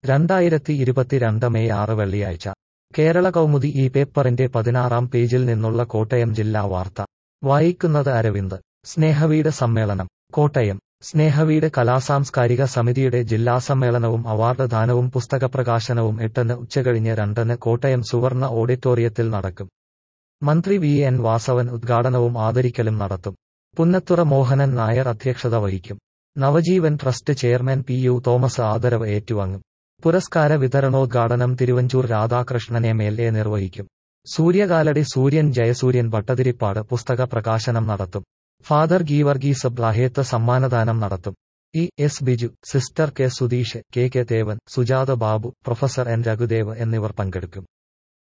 രണ്ടായിരത്തി ഇരുപത്തിരണ്ട് മെയ് ആറ് വെള്ളിയാഴ്ച കേരള കൗമുദി ഈ പേപ്പറിന്റെ പതിനാറാം പേജിൽ നിന്നുള്ള കോട്ടയം ജില്ലാ വാർത്ത വായിക്കുന്നത് അരവിന്ദ് സ്നേഹവീട് സമ്മേളനം കോട്ടയം സ്നേഹവീട് കലാസാംസ്കാരിക സമിതിയുടെ ജില്ലാ സമ്മേളനവും അവാർഡ് ദാനവും പുസ്തകപ്രകാശനവും എട്ടിന് ഉച്ചകഴിഞ്ഞ് രണ്ടിന് കോട്ടയം സുവർണ ഓഡിറ്റോറിയത്തിൽ നടക്കും മന്ത്രി വി എൻ വാസവൻ ഉദ്ഘാടനവും ആദരിക്കലും നടത്തും പുന്നത്തുറ മോഹനൻ നായർ അധ്യക്ഷത വഹിക്കും Navajeevan trust chairman P U Thomas ആദരവ് ഏറ്റുവാങ്ങും പുരസ്കാര വിതരണോദ്ഘാടനം Thiruvanchoor Radhakrishnan M L A നിർവഹിക്കും സൂര്യകാലടി സൂര്യൻ ജയസൂര്യൻ ഭട്ടതിരിപ്പാട് പുസ്തക പ്രകാശനം നടത്തും ഫാദർ ഗീവർഗീസ് ബ്ലാഹേത്ത് സമ്മാനദാനം നടത്തും E S Biju sister K Sudheesh K K Devan Sujatha Babu professor N Raghudev എന്നിവർ പങ്കെടുക്കും